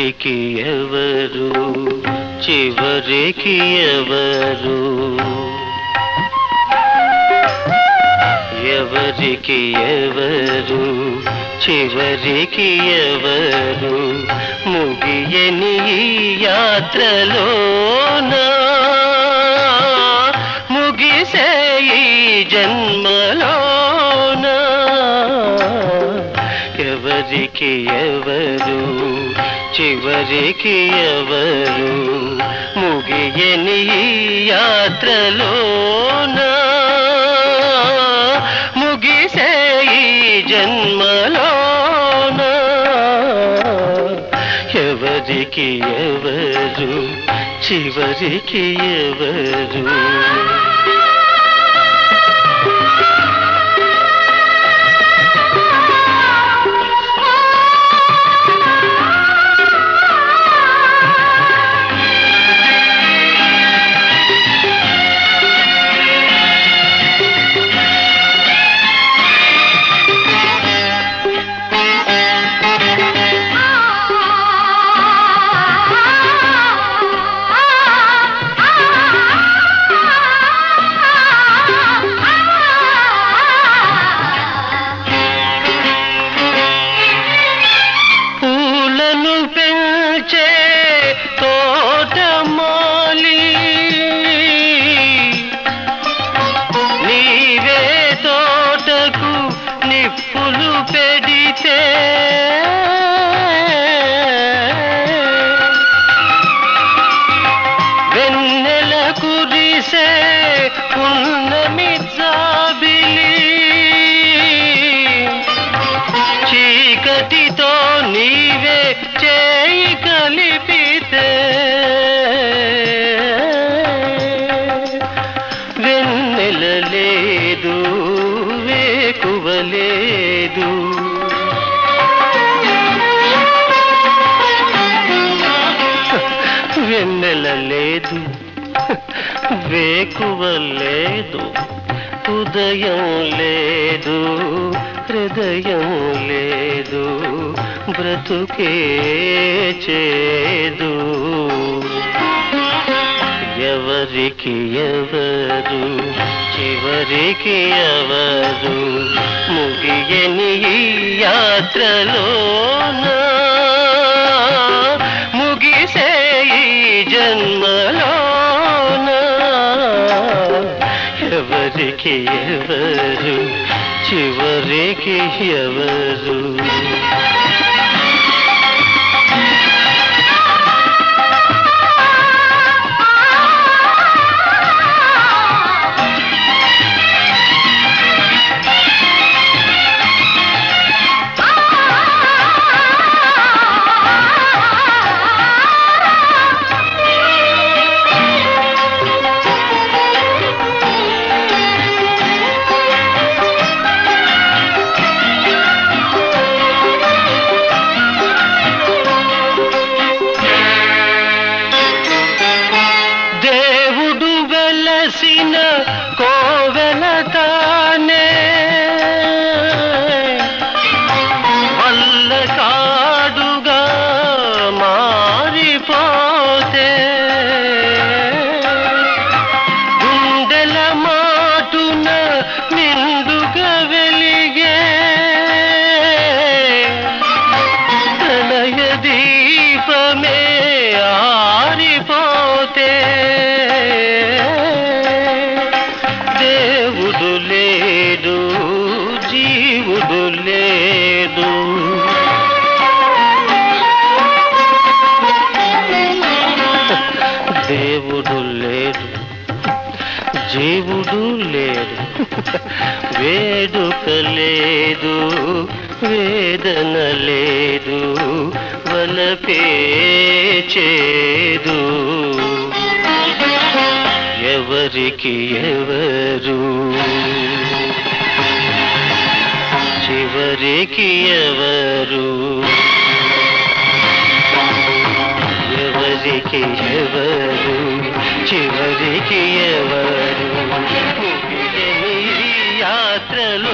ఎవరికి ఎవరు చివరికి ఎవరు ఎవరికి ఎవరు చివరికి ఎవరు ముగియని ఈ యాత్రలోనా ముగిసే ఈ జన్మలోనా ఎవరికి ఎవరు చివరికి ఎవరు ముగియని ఈ యాత్రలోనా ముగిసే ఈ జన్మలోనా ఎవరికి ఎవరు చివరికి ఎవరు పూలను పెంచే తోటమాలి నీవే తోటకు నిప్పులు పెడితే వెన్నెల కురిసే పున్నమి జాబిలి చీకటితో నీవే చేయి కలిపితే వెన్నెల లేదు వేకువ లేదు వెన్నెల లేదు వేకువ లేదు ఉదయం లేదు హృదయం లేదు బ్రతుకే చేదు ఎవరికి ఎవరు చివరికి ఎవరు ముగియని ఈ యాత్రలోనా ముగిసే ఈ జన్మలోనా ఎవరికి ఎవరు చివరికి ఎవరు దేవుడు వెలసిన కోవెల తానే వల్ల కాడుగా మారిపోతే గుండెల మాటున నిండుగా వెలిగే ప్రణయ దీపమే ఆరిపోతే దేవుడు లేడు జీవుడు లేడు దేవుడు లేడు జీవుడు లేడు వేడుక లేదు వేదన లేదు వలపే చేదు ఎవరికి ఎవరు చివరికి ఎవరు ఎవరికి ఎవరు చివరికి ఎవరు ముగియని ఈ యాత్రలో